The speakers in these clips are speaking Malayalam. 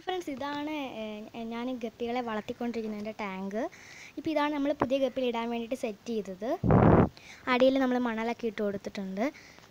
ഫ്രണ്ട്സ് ഇതാണ് ഏഹ്, ഞാൻ ഗപ്പികളെ വളർത്തിക്കൊണ്ടിരിക്കുന്നതിൻ്റെ ടാങ്ക് ഇപ്പോൾ ഇതാണ് നമ്മൾ പുതിയ ഗപ്പിയിൽ ഇടാൻ വേണ്ടിയിട്ട് സെറ്റ് ചെയ്തത് അടിയിൽ നമ്മൾ മണലൊക്കെ ഇട്ട് കൊടുത്തിട്ടുണ്ട്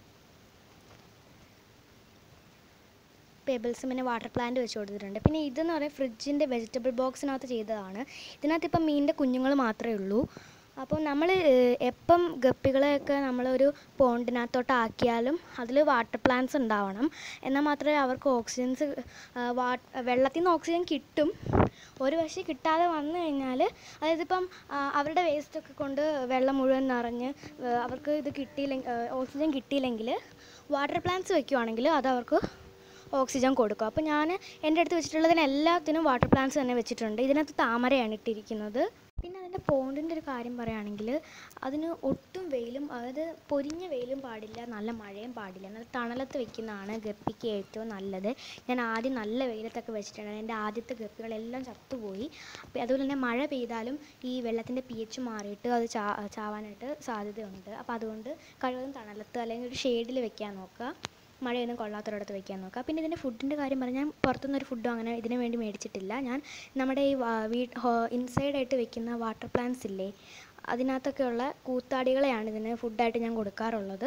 പേബിൾസ് പിന്നെ വാട്ടർ പ്ലാന്റ് വെച്ച് കൊടുത്തിട്ടുണ്ട് പിന്നെ ഇതെന്ന് പറയുന്നത് ഫ്രിഡ്ജിൻ്റെ വെജിറ്റബിൾ ബോക്സിനകത്ത് ചെയ്തതാണ് ഇതിനകത്ത് ഇപ്പം മീനിൻ്റെ കുഞ്ഞുങ്ങൾ മാത്രമേ ഉള്ളൂ അപ്പോൾ നമ്മൾ എപ്പം ഗപ്പികളെയൊക്കെ നമ്മളൊരു പോണ്ടിനകത്തോട്ട് ആക്കിയാലും അതിൽ വാട്ടർ പ്ലാന്റ്സ് ഉണ്ടാവണം എന്നാൽ മാത്രമേ അവർക്ക് ഓക്സിജൻസ് വാ വെള്ളത്തിൽ നിന്ന് ഓക്സിജൻ കിട്ടും ഒരു പക്ഷേ കിട്ടാതെ വന്നു കഴിഞ്ഞാൽ അതായത് ഇപ്പം ആ, അവരുടെ വേസ്റ്റൊക്കെ കൊണ്ട് വെള്ളം മുഴുവൻ നിറഞ്ഞ് ആ, അവർക്ക് ഇത് കിട്ടിയില്ലെങ്കിൽ ഓക്സിജൻ കിട്ടിയില്ലെങ്കിൽ വാട്ടർ പ്ലാന്റ്സ് വെക്കുവാണെങ്കിൽ അത് അവർക്ക് ഓക്സിജൻ കൊടുക്കും അപ്പോൾ ഞാൻ എൻ്റെ അടുത്ത് വെച്ചിട്ടുള്ളതിന് എല്ലാത്തിനും വാട്ടർ പ്ലാന്റ്സ് തന്നെ വെച്ചിട്ടുണ്ട് ഇതിനകത്ത് താമരയാണ് ഇട്ടിരിക്കുന്നത് പിന്നെ അതിൻ്റെ പോണ്ടിൻ്റെ ഒരു കാര്യം പറയുകയാണെങ്കിൽ അതിന് ഒട്ടും വെയിലും അതായത് പൊരിഞ്ഞ വെയിലും പാടില്ല നല്ല മഴയും പാടില്ല നല്ല തണലത്ത് വെക്കുന്നതാണ് ഗപ്പിക്ക് ഏറ്റവും നല്ലത് ഞാൻ ആദ്യം നല്ല വെയിലത്തൊക്കെ വെച്ചിട്ടുണ്ട് എൻ്റെ ആദ്യത്തെ ഗപ്പികളെല്ലാം ചത്തുപോയി അപ്പോൾ അതുപോലെ തന്നെ മഴ പെയ്താലും ഈ വെള്ളത്തിൻ്റെ പി എച്ച് മാറിയിട്ട് അത് ചാ ചാവാനായിട്ട് സാധ്യതയുണ്ട് അപ്പോൾ അതുകൊണ്ട് കഴിവതും തണലത്ത് അല്ലെങ്കിൽ ഒരു ഷെയ്ഡിൽ വെക്കാൻ നോക്കുക മഴയൊന്നും കൊള്ളാത്തൊരിടത്ത് വെക്കാൻ നോക്കുക പിന്നെ ഇതിൻ്റെ ഫുഡിൻ്റെ കാര്യം പറഞ്ഞാൽ ഞാൻ പുറത്തുനിന്ന് ഒരു ഫുഡും അങ്ങനെ ഇതിന് വേണ്ടി മേടിച്ചിട്ടില്ല ഞാൻ നമ്മുടെ ഈ വാ- വീ ഇൻസൈഡായിട്ട് വെക്കുന്ന വാട്ടർ പ്ലാന്റ്സ് ഇല്ലേ അതിനകത്തൊക്കെയുള്ള കൂത്താടികളെയാണ് ഇതിന് ഫുഡായിട്ട് ഞാൻ കൊടുക്കാറുള്ളത്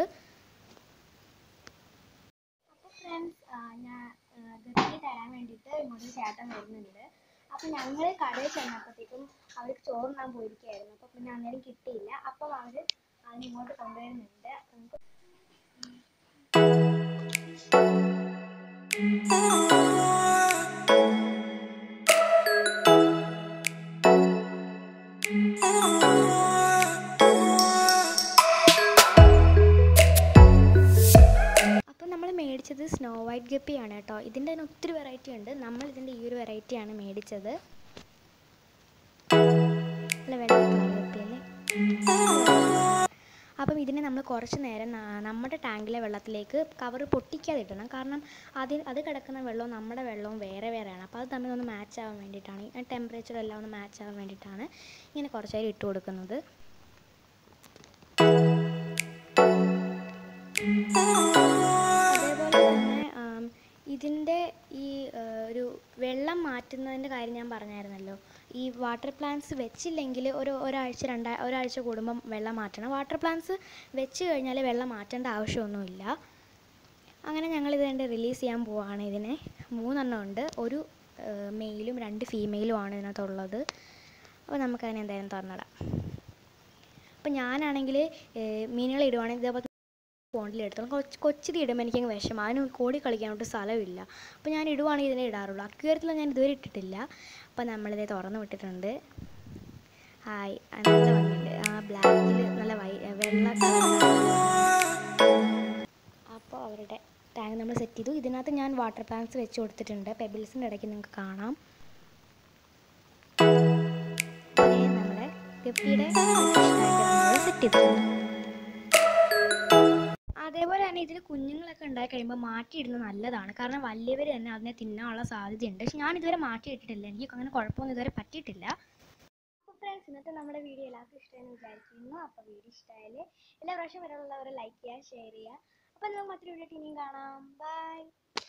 അപ്പോൾ ഫ്രണ്ട്സ് ഞാൻ ഗപ്പി തരാൻ വേണ്ടിയിട്ട് ഇങ്ങോട്ട് ചേട്ടൻ വരുന്നുണ്ട് അപ്പോൾ ഞങ്ങൾ കടയിൽ ചെന്നപ്പോഴത്തേക്കും അവർ ചോറുണ്ണാൻ പോയിരിക്കുകയായിരുന്നു അപ്പോൾ പിന്നെ അന്നേരം കിട്ടിയില്ല അപ്പോൾ അവർ അതിന് ഇങ്ങോട്ട് കൊണ്ടുവരുന്നുണ്ട് അപ്പോൾ നമുക്ക് അപ്പം നമ്മൾ മേടിച്ചത് സ്നോ വൈറ്റ് ഗപ്പിയാണ് കേട്ടോ ഇതിൻ്റെ തന്നെ ഒത്തിരി വെറൈറ്റി ഉണ്ട് നമ്മൾ ഇതിൻ്റെ ഈ ഒരു വെറൈറ്റിയാണ് മേടിച്ചത് നല്ല വെള്ള കളർ ഗപ്പിയല്ലേ അപ്പം ഇതിനെ നമ്മൾ കുറച്ച് നേരം ന- നമ്മുടെ ടാങ്കിലെ വെള്ളത്തിലേക്ക് കവർ പൊട്ടിക്കാതെ ഇടണം കാരണം അതിൽ അത് കിടക്കുന്ന വെള്ളവും നമ്മുടെ വെള്ളവും വേറെ വേറെയാണ് അപ്പോൾ അത് തമ്മിൽ ഒന്ന് മാച്ച് ആവാൻ വേണ്ടിയിട്ടാണ് ടെമ്പറേച്ചർ എല്ലാം ഒന്ന് മാച്ച് ആവാൻ വേണ്ടിയിട്ടാണ് ഇങ്ങനെ കുറച്ച് നേരം ഇട്ട് കൊടുക്കുന്നത് അതേപോലെ തന്നെ ആം, ഇതിൻ്റെ ഈ ആ, ഒരു വെള്ളം മാറ്റുന്നതിൻ്റെ കാര്യം ഞാൻ പറഞ്ഞായിരുന്നല്ലോ ഈ വാട്ടർ പ്ലാന്റ്സ് വെച്ചില്ലെങ്കിൽ ഒരു ഒരാഴ്ച രണ്ടാ ഒരാഴ്ച കൂടുമ്പം വെള്ളം മാറ്റണം വാട്ടർ പ്ലാന്റ്സ് വെച്ച് കഴിഞ്ഞാൽ വെള്ളം മാറ്റേണ്ട ആവശ്യമൊന്നുമില്ല അങ്ങനെ ഞങ്ങൾ ഇത് റിലീസ് ചെയ്യാൻ പോവാണ് ഇതിനെ മൂന്നെണ്ണം ഉണ്ട് ഒരു മെയിലും രണ്ട് ഫീമെയിലുമാണ് ഇതിനകത്തുള്ളത് അപ്പോൾ നമുക്കതിനെ എന്തായാലും തുറന്നിടാം അപ്പോൾ ഞാനാണെങ്കിൽ മീനുകൾ ഇടുവാണെങ്കിൽ ഇതേപോലെ ഫോണിലെടുത്തോളം കൊച്ച് കൊച്ചിതി ഇടുമ്പോൾ എനിക്കങ്ങ് വിഷമം അതിന് കൂടി കളിക്കാനായിട്ട് സ്ഥലമില്ല അപ്പോൾ ഞാൻ ഇടുവാണെങ്കിൽ ഇതിനെ ഇടാറുള്ളൂ അക്വേറിയത്തിൽ ഞാൻ ഇതുവരെ ഇട്ടിട്ടില്ല അപ്പോൾ നമ്മളിത് തുറന്ന് വിട്ടിട്ടുണ്ട് ഹായ് ആ, നല്ല ഭംഗിയുണ്ട് ആ ബ്ലാക്കിൽ നല്ല വൈ വെള്ള അപ്പോൾ അവരുടെ ടാങ്ക് നമ്മൾ സെറ്റ് ചെയ്തു ഇതിനകത്ത് ഞാൻ വാട്ടർ പ്ലാന്റ്സ് വെച്ച് കൊടുത്തിട്ടുണ്ട് പെബിൾസിൻ്റെ ഇടയ്ക്ക് നിങ്ങൾക്ക് കാണാം ദേ നമ്മുടെ ഗപ്പിയുടെ സെറ്റ് ചെയ്തിട്ടുണ്ട് അതേപോലെ തന്നെ ഇതിൽ കുഞ്ഞുങ്ങളൊക്കെ ഉണ്ടായി കഴിയുമ്പോൾ മാറ്റിയിടുന്നത് നല്ലതാണ് കാരണം വലിയവർ തന്നെ അതിനെ തിന്നാനുള്ള സാധ്യതയുണ്ട് പക്ഷെ ഞാൻ ഇതുവരെ മാറ്റിയിട്ടിട്ടില്ല എനിക്ക് അങ്ങനെ കുഴപ്പമൊന്നും ഇതുവരെ പറ്റിയിട്ടില്ല അപ്പോൾ ഫ്രണ്ട്സ് ഇന്നത്തെ നമ്മുടെ വീഡിയോ എല്ലാവർക്കും ഇഷ്ടമെന്ന് വിചാരിക്കുന്നു അപ്പോൾ വീഡിയോ ഇഷ്ടമായാൽ എല്ലാ പ്രാവശ്യം വരെയുള്ളവരെ ലൈക്ക് ചെയ്യുക ഷെയർ ചെയ്യുക അപ്പോൾ നമുക്ക് മറ്റൊരു വീഡിയോ ഇനിയും കാണാം ബൈ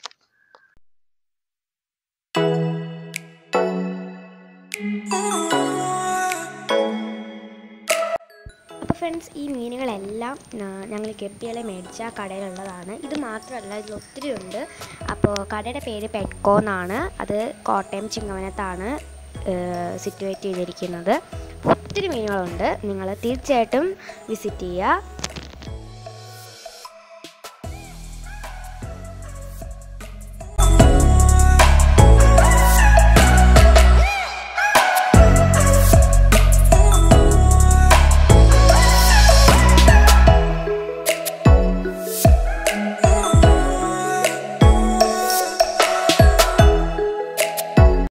അപ്പോൾ ഫ്രണ്ട്സ് ഈ മീനുകളെല്ലാം ന- ഞങ്ങൾ ഗപ്പികളെ മേടിച്ച കടയിലുള്ളതാണ് ഇത് മാത്രമല്ല ഇതിൽ ഒത്തിരി ഉണ്ട് അപ്പോൾ കടയുടെ പേര് പെറ്റ്കോ എന്നാണ് അത് കോട്ടയം ചിങ്ങവനത്താണ് സിറ്റുവേറ്റ് ചെയ്തിരിക്കുന്നത് ഒത്തിരി മീനുകളുണ്ട് നിങ്ങൾ തീർച്ചയായിട്ടും വിസിറ്റ് ചെയ്യുക